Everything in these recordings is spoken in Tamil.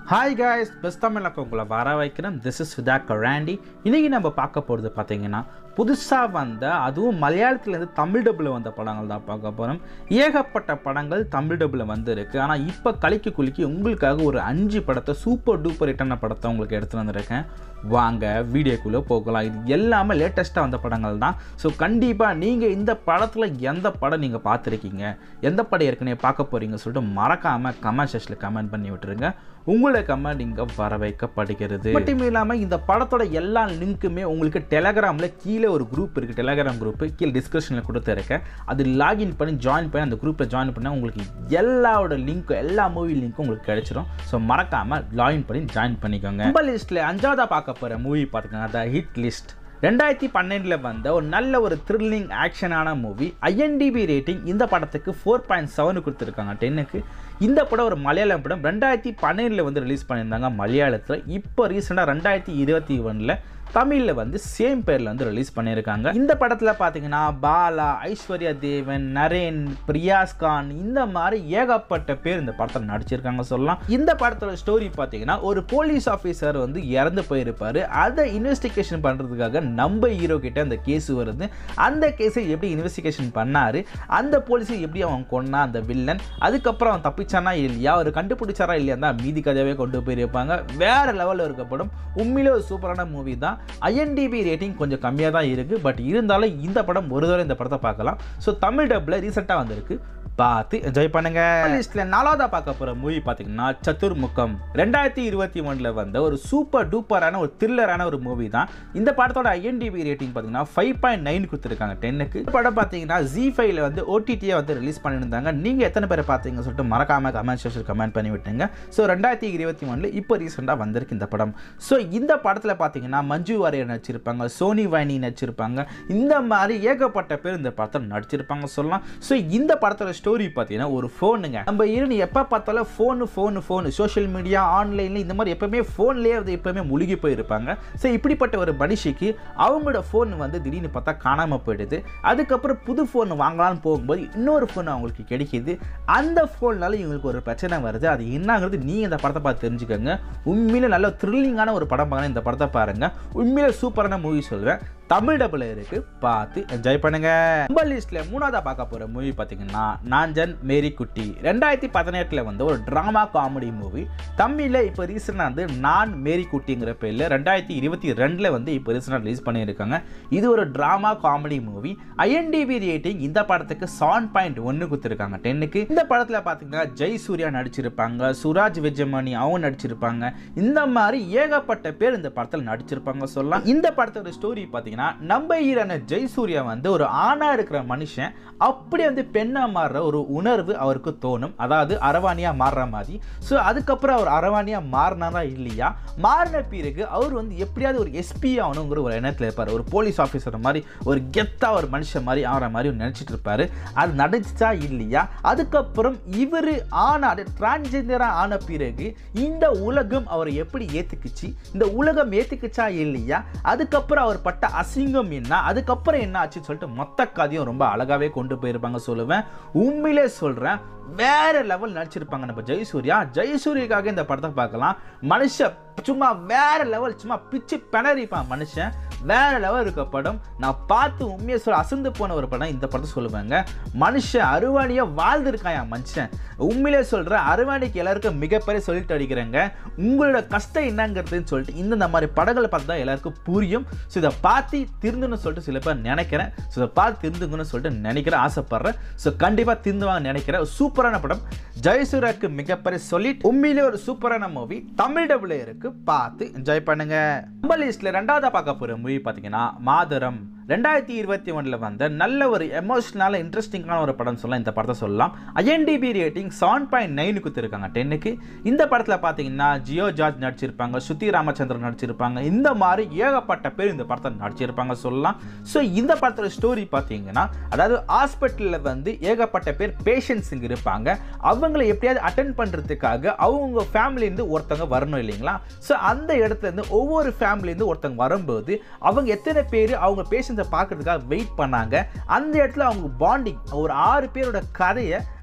ஹாய் காய்ஸ் பெஸ்ட் தமிழில் உங்களை வர வைக்கிறேன் திஸ் இஸ் விதா கராண்டி இன்றைக்கி நம்ம பார்க்க போகிறது பார்த்தீங்கன்னா புதுசாக வந்த அதுவும் மலையாளத்துலேருந்து தமிழ் டப்பில் வந்த படங்கள் தான் பார்க்க போகிறோம் ஏகப்பட்ட படங்கள் தமிழ் டப்பில் வந்திருக்கு ஆனால் இப்போ கலிக்கு குலுக்கி உங்களுக்காக ஒரு அஞ்சு படத்தை சூப்பர் டூப்பர் ஹிட்டான படத்தை உங்களுக்கு எடுத்துகிட்டு வந்திருக்கேன் வாங்க வீடியோக்குள்ளே போகலாம் இது எல்லாமே லேட்டஸ்ட்டாக வந்த படங்கள் தான் ஸோ கண்டிப்பாக நீங்கள் இந்த படத்தில் எந்த படம் நீங்கள் பார்த்துருக்கீங்க எந்த படம் ஏற்கனவே பார்க்க போகிறீங்க சொல்லிட்டு மறக்காமல் கமெண்ட் செக்ஷனில் கமெண்ட் பண்ணி விட்டுருங்க உங்களோட கமெண்ட் இங்கே வர வைக்கப்படுகிறது மட்டும் இல்லாமல் இந்த படத்தோட எல்லா லிங்க்குமே உங்களுக்கு டெலகிராமில் கீழே ஒரு குரூப் இருக்குது டெலகிராம் குரூப்பு கீழே டிஸ்கிரிப்ஷனில் கொடுத்துருக்கேன் அது லாகின் பண்ணி ஜாயின் பண்ணி அந்த குரூப்பில் ஜாயின் பண்ணால் உங்களுக்கு எல்லாவோட லிங்க்கும் எல்லா மூவி லிங்க்கும் உங்களுக்கு கிடைச்சிரும் ஸோ மறக்காமல் லாகின் பண்ணி ஜாயின் பண்ணிக்கோங்க நம்ம லிஸ்ட்டில் அஞ்சாவதாக பார்க்க போகிற மூவி பார்த்துக்கோங்க த ஹிட் லிஸ்ட் ரெண்டாயிரத்தி பன்னெண்டில் வந்த ஒரு நல்ல ஒரு த்ரில்லிங் ஆக்ஷனான மூவி ஐஎன்டிபி ரேட்டிங் இந்த படத்துக்கு ஃபோர் பாயிண்ட் செவன் கொடுத்துருக்காங்க டென்னுக்கு இந்த படம் ஒரு மலையாளம் படம் ரெண்டாயிரத்தி பன்னெண்டில் வந்து ரிலீஸ் பண்ணியிருந்தாங்க மலையாளத்தில் இப்போ ரீசெண்டாக ரெண்டாயிரத்தி இருபத்தி ஒன்றில் தமிழில் வந்து சேம் பேரில் வந்து ரிலீஸ் பண்ணியிருக்காங்க இந்த படத்தில் பார்த்தீங்கன்னா பாலா ஐஸ்வர்யா தேவன் நரேன் பிரியாஸ் கான் இந்த மாதிரி ஏகப்பட்ட பேர் இந்த படத்தில் நடிச்சிருக்காங்க சொல்லலாம் இந்த படத்தோட ஸ்டோரி பார்த்தீங்கன்னா ஒரு போலீஸ் ஆஃபீஸர் வந்து இறந்து போயிருப்பார் அதை இன்வெஸ்டிகேஷன் பண்ணுறதுக்காக நம்ம ஹீரோ கிட்ட அந்த கேஸ் வருது அந்த கேஸை எப்படி இன்வெஸ்டிகேஷன் பண்ணார் அந்த போலீஸை எப்படி அவன் கொன்னா அந்த வில்லன் அதுக்கப்புறம் அவன் தப்பிச்சானா இல்லையா அவர் கண்டுபிடிச்சாரா இல்லையா தான் மீதி கதையாகவே கொண்டு போயிருப்பாங்க வேற லெவலில் இருக்க படம் உண்மையிலே ஒரு சூப்பரான மூவி தான் ஐஎன்டிபி ரேட்டிங் கொஞ்சம் கம்மியாக தான் இருக்குது பட் இருந்தாலும் இந்த படம் ஒரு தடவை இந்த படத்தை பார்க்கலாம் ஸோ தமிழ் டப்பில் ரீசெண்டாக வந்திருக்கு பார்த்து என்ஜாய் பண்ணுங்க லிஸ்ட்ல நாலாவதா பார்க்க போற மூவி பாத்தீங்கன்னா சதுர்முகம் ரெண்டாயிரத்தி இருபத்தி ஒன்றில் வந்த ஒரு சூப்பர் டூப்பரான ஒரு த்ரில்லரான ஒரு மூவி தான் இந்த படத்தோட ஐஎன்டிபி ரேட்டிங் பார்த்தீங்கன்னா ஃபைவ் பாயிண்ட் நைன் கொடுத்துருக்காங்க டென்னுக்கு இந்த படம் பார்த்தீங்கன்னா ஜி ஃபைவ்ல வந்து ஓடிடியை வந்து ரிலீஸ் பண்ணியிருந்தாங்க நீங்கள் எத்தனை பேர் பார்த்தீங்கன்னு சொல்லிட்டு மறக்காம கமெண்ட் செக்ஷன் கமெண்ட் பண்ணி விட்டுங்க ஸோ ரெண்டாயிரத்தி இருபத்தி ஒன்றில் இப்போ ரீசெண்டாக வந்திருக்கு இந்த படம் ஸோ இந்த படத்தில் பார்த்தீங்கன்னா மஞ்சு வாரியர் நடிச்சிருப்பாங்க சோனி வாணி நடிச்சிருப்பாங்க இந்த மாதிரி ஏகப்பட்ட பேர் இந்த படத்தில் நடிச்சிருப்பாங்க சொல்லலாம் ஸோ இந்த படத்தோட ஸ்டோரி பார்த்தீங்கன்னா ஒரு ஃபோனுங்க நம்ம இருந்து எப்போ பார்த்தாலும் phone phone phone social media ஆன்லைனில் இந்த மாதிரி எப்பவுமே ஃபோன்லேயே வந்து எப்பவுமே முழுகி போயிருப்பாங்க ஸோ இப்படிப்பட்ட ஒரு மனுஷிக்கு அவங்களோட ஃபோன் வந்து திடீர்னு பார்த்தா காணாமல் போயிடுது அதுக்கப்புறம் புது ஃபோன் வாங்கலாம்னு போகும்போது இன்னொரு ஃபோன் அவங்களுக்கு கிடைக்கிது அந்த ஃபோன்னால இவங்களுக்கு ஒரு பிரச்சனை வருது அது என்னங்கிறது நீங்கள் இந்த படத்தை பார்த்து தெரிஞ்சுக்கோங்க உண்மையிலே நல்ல த்ரில்லிங்கான ஒரு படம் பாருங்க இந்த படத்தை பாருங்க உண்மையிலே சூப்பரான மூவி சொல்வேன் தமிழ் டபுள் இருக்கு பார்த்து என்ஜாய் பண்ணுங்க நம்ம லிஸ்ட்ல மூணாவதா பார்க்க போற மூவி பார்த்தீங்கன்னா நாஞ்சன் மேரி குட்டி ரெண்டாயிரத்தி பதினெட்டில் வந்து ஒரு ட்ராமா காமெடி மூவி தமிழில் இப்போ ரீசெண்டாக வந்து நான் மேரி குட்டிங்கிற பேரில் ரெண்டாயிரத்தி இருபத்தி ரெண்டில் வந்து இப்போ ரீசெண்டாக ரிலீஸ் பண்ணியிருக்காங்க இது ஒரு drama comedy movie IMDb rating இந்த படத்துக்கு செவன் பாயிண்ட் ஒன்று கொடுத்துருக்காங்க டென்னுக்கு இந்த படத்தில் பார்த்தீங்கன்னா ஜெய் சூர்யா நடிச்சிருப்பாங்க சுராஜ் விஜயமணி அவங்க நடிச்சிருப்பாங்க இந்த மாதிரி ஏகப்பட்ட பேர் இந்த படத்தில் நடிச்சிருப்பாங்க சொல்லலாம் இந்த படத்தோட ஸ்டோரி பார்த்தீங்கன்னா நம்ம ஹீரோன ஜெயசூர்யா வந்து ஒரு ஆணா இருக்கிற மனுஷன் அப்படி வந்து பெண்ணா மாறுற ஒரு உணர்வு அவருக்கு தோணும் அதாவது அரவாணியா மாறுற மாதிரி ஸோ அதுக்கப்புறம் அவர் அரவாணியா மாறினாரா இல்லையா மாறின பிறகு அவர் வந்து எப்படியாவது ஒரு எஸ்பி ஆகணுங்கிற ஒரு எண்ணத்தில் இருப்பார் ஒரு போலீஸ் ஆஃபீஸர் மாதிரி ஒரு கெத்தா ஒரு மனுஷன் மாதிரி ஆகிற மாதிரி நினச்சிட்டு இருப்பாரு அது நடந்துச்சா இல்லையா அதுக்கப்புறம் இவர் ஆன டிரான்ஜெண்டராக ஆன பிறகு இந்த உலகம் அவரை எப்படி ஏற்றுக்குச்சு இந்த உலகம் ஏற்றுக்குச்சா இல்லையா அதுக்கப்புறம் அவர் பட்ட அசிங்கம் என்ன அதுக்கப்புறம் என்ன ஆச்சுன்னு சொல்லிட்டு மொத்த கதையும் ரொம்ப அழகாவே கொண்டு போயிருப்பாங்க சொல்லுவேன் உண்மையிலே சொல்றேன் வேற லெவல் நடிச்சிருப்பாங்க நம்ம ஜெயசூர்யா ஜெயசூர்யாக்காக இந்த படத்தை பார்க்கலாம் மனுஷன் சும்மா வேற லெவல் சும்மா பிச்சு பிணறிப்பான் மனுஷன் வேற லெவல் இருக்க படம் நான் பார்த்து உண்மையை சொல்ல அசந்து போன ஒரு படம் இந்த படத்தை சொல்லுவாங்க மனுஷன் அருவாணியா வாழ்ந்திருக்கான் என் மனுஷன் உண்மையிலே சொல்கிறேன் அருவாணிக்கு எல்லாருக்கும் மிகப்பெரிய சொல்லிட்டு அடிக்கிறேங்க உங்களோட கஷ்டம் என்னங்கிறதுன்னு சொல்லிட்டு இந்த மாதிரி படங்களை பார்த்து தான் எல்லாருக்கும் புரியும் ஸோ இதை பார்த்து திருந்தணும்னு சொல்லிட்டு சில பேர் நினைக்கிறேன் ஸோ இதை பார்த்து திருந்துங்கன்னு சொல்லிட்டு நினைக்கிறேன் ஆசைப்படுறேன் ஸோ கண்டிப்பாக திருந்துவாங்க நினைக்கிறேன் சூப்பரான படம் ஜெயசூராக்கு மிகப்பெரிய சொல்லிட் உண்மையிலே ஒரு சூப்பரான மூவி தமிழ் டபுள் இருக்கு பார்த்து என்ஜாய் பண்ணுங்க நம்ம லிஸ்ட்ல ரெண்டாவதா பார்க்க போற மூவி பார்த்தீங்கன்னா மாதரம் ரெண்டாயிரத்தி இருபத்தி ஒன்றில் வந்த நல்ல ஒரு எமோஷனலாக இன்ட்ரெஸ்டிங்கான ஒரு படம் சொல்லலாம் இந்த படத்தை சொல்லலாம் IMDb rating seven point nine கொடுத்துருக்காங்க டென்னுக்கு இந்த படத்தில் பார்த்தீங்கன்னா ஜியோ ஜார்ஜ் நடிச்சிருப்பாங்க சுத்தி ராமச்சந்திரன் நடிச்சிருப்பாங்க இந்த மாதிரி ஏகப்பட்ட பேர் இந்த படத்தை நடிச்சிருப்பாங்க சொல்லலாம் ஸோ இந்த படத்தோட ஸ்டோரி பார்த்தீங்கன்னா அதாவது ஹாஸ்பிட்டலில் வந்து ஏகப்பட்ட பேர் பேஷண்ட்ஸ் இங்கே இருப்பாங்க அவங்கள எப்படியாவது அட்டன் பண்ணுறதுக்காக அவங்க ஃபேமிலியிலேருந்து ஒருத்தவங்க வரணும் இல்லைங்களா ஸோ அந்த இடத்துலேருந்து ஒவ்வொரு ஃபேமிலியிலேருந்து ஒருத்தவங்க வரும்போது அவங்க எத்தனை பேர் அவங்க பேஷண்ட்ஸை பார்க்கறதுக்காக வெயிட் பண்ணாங்க அந்த இடத்துல அவங்க பாண்டிங் ஒரு ஆறு பேரோட கதையை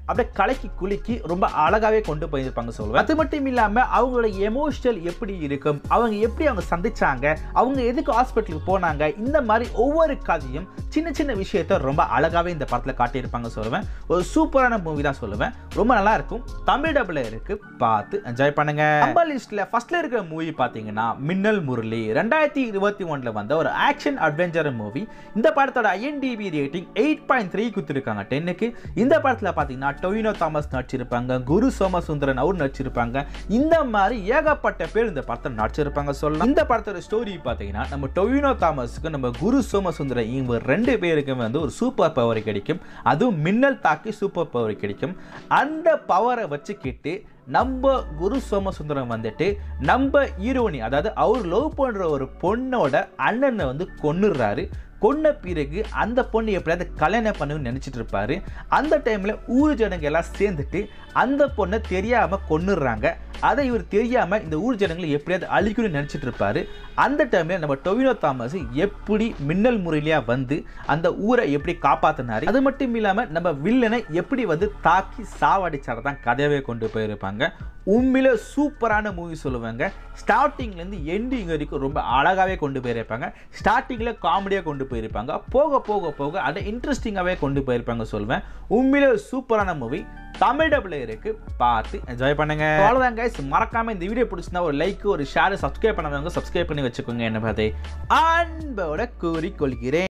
அப்படியே கலக்கி குலுக்கி ரொம்ப அழகாவே கொண்டு போயிருப்பாங்க சொல்லுவேன் அது மட்டும் இல்லாம அவங்களோட எமோஷனல் எப்படி இருக்கும் அவங்க எப்படி அவங்க சந்திச்சாங்க அவங்க எதுக்கு ஹாஸ்பிட்டலுக்கு போனாங்க இந்த மாதிரி ஒவ்வொரு கதையும் சின்ன சின்ன விஷயத்த ரொம்ப அழகாவே இந்த படத்துல காட்டியிருப்பாங்க சொல்லுவேன் ஒரு சூப்பரான மூவி தான் சொல்லுவேன் ரொம்ப நல்லா இருக்கும் தமிழ் டபுள் இருக்கு பார்த்து என்ஜாய் பண்ணுங்க நம்ம லிஸ்ட்ல ஃபர்ஸ்ட்ல இருக்கிற மூவி பாத்தீங்கன்னா மின்னல் முரளி ரெண்டாயிரத்தி இருபத்தி ஒன்றில் வந்த ஒரு ஆக்ஷன் அட்வென்ச்சர் மூவி இந்த படத்தோட IMDb rating eight point three கொடுத்துருக்காங்க டென்னுக்கு இந்த படத்தில் பார்த்தீங்கன்னா டொவினோ தாமஸ் நடிச்சிருப்பாங்க குரு சோமசுந்தரன் அவர் நடிச்சிருப்பாங்க இந்த மாதிரி ஏகப்பட்ட பேர் இந்த படத்தை நடிச்சிருப்பாங்க சொல்லலாம் இந்த படத்தோட ஸ்டோரி பார்த்தீங்கன்னா நம்ம டொவினோ தாமஸுக்கு நம்ம குரு சோமசுந்தரன் இவங்க ரெண்டு பேருக்குமே வந்து ஒரு சூப்பர் பவர் கிடைக்கும் அதுவும் மின்னல் தாக்கி சூப்பர் பவர் கிடைக்கும் அந்த பவரை வச்சுக்கிட்டு நம்ம குரு சோமசுந்தரம் வந்துட்டு நம்ம ஹீரோனி அதாவது அவர் லவ் பண்ணுற ஒரு பொண்ணோட அண்ணனை வந்து கொன்னுடுறாரு கொன்ன பிறகு அந்த பொண்ணு எப்படியாவது கல்யாணம் பண்ணணும்னு நினச்சிட்டு இருப்பாரு அந்த டைமில் ஊர் ஜனங்க எல்லாம் சேர்ந்துட்டு அந்த பொண்ணை தெரியாமல் கொன்னுடுறாங்க அதை இவர் தெரியாமல் இந்த ஊர் ஜனங்களை எப்படியாவது அழிக்கணும்னு நினச்சிட்டு இருப்பாரு அந்த டைமில் நம்ம டொவினோ தாமஸ் எப்படி மின்னல் முறையிலேயே வந்து அந்த ஊரை எப்படி காப்பாற்றினாரு அது மட்டும் இல்லாமல் நம்ம வில்லனை எப்படி வந்து தாக்கி சாவடிச்சார தான் கதையவே கொண்டு போயிருப்பாங்க உண்மையில சூப்பரான மூவி சொல்லுவாங்க ஸ்டார்டிங்லேருந்து எண்டிங் வரைக்கும் ரொம்ப அழகாகவே கொண்டு போயிருப்பாங்க ஸ்டார்டிங்கில் காமெடியாக கொண்டு போயிருப்பாங்க போக போக போக அதை இன்ட்ரெஸ்டிங்காகவே கொண்டு போயிருப்பாங்க சொல்லுவேன் உண்மையிலே சூப்பரான மூவி தமிழ் டபுள் இருக்கு பார்த்து என்ஜாய் பண்ணுங்க அவ்வளோதான் கைஸ் மறக்காம இந்த வீடியோ பிடிச்சிருந்தா ஒரு லைக் ஒரு ஷேர் சப்ஸ்கிரைப் பண்ணாதவங்க சப்ஸ்கிரைப் பண்ணி வச்சுக்கோங்க என்ன பார்த்து அன்போட கூறிக்கொள்கிறேன்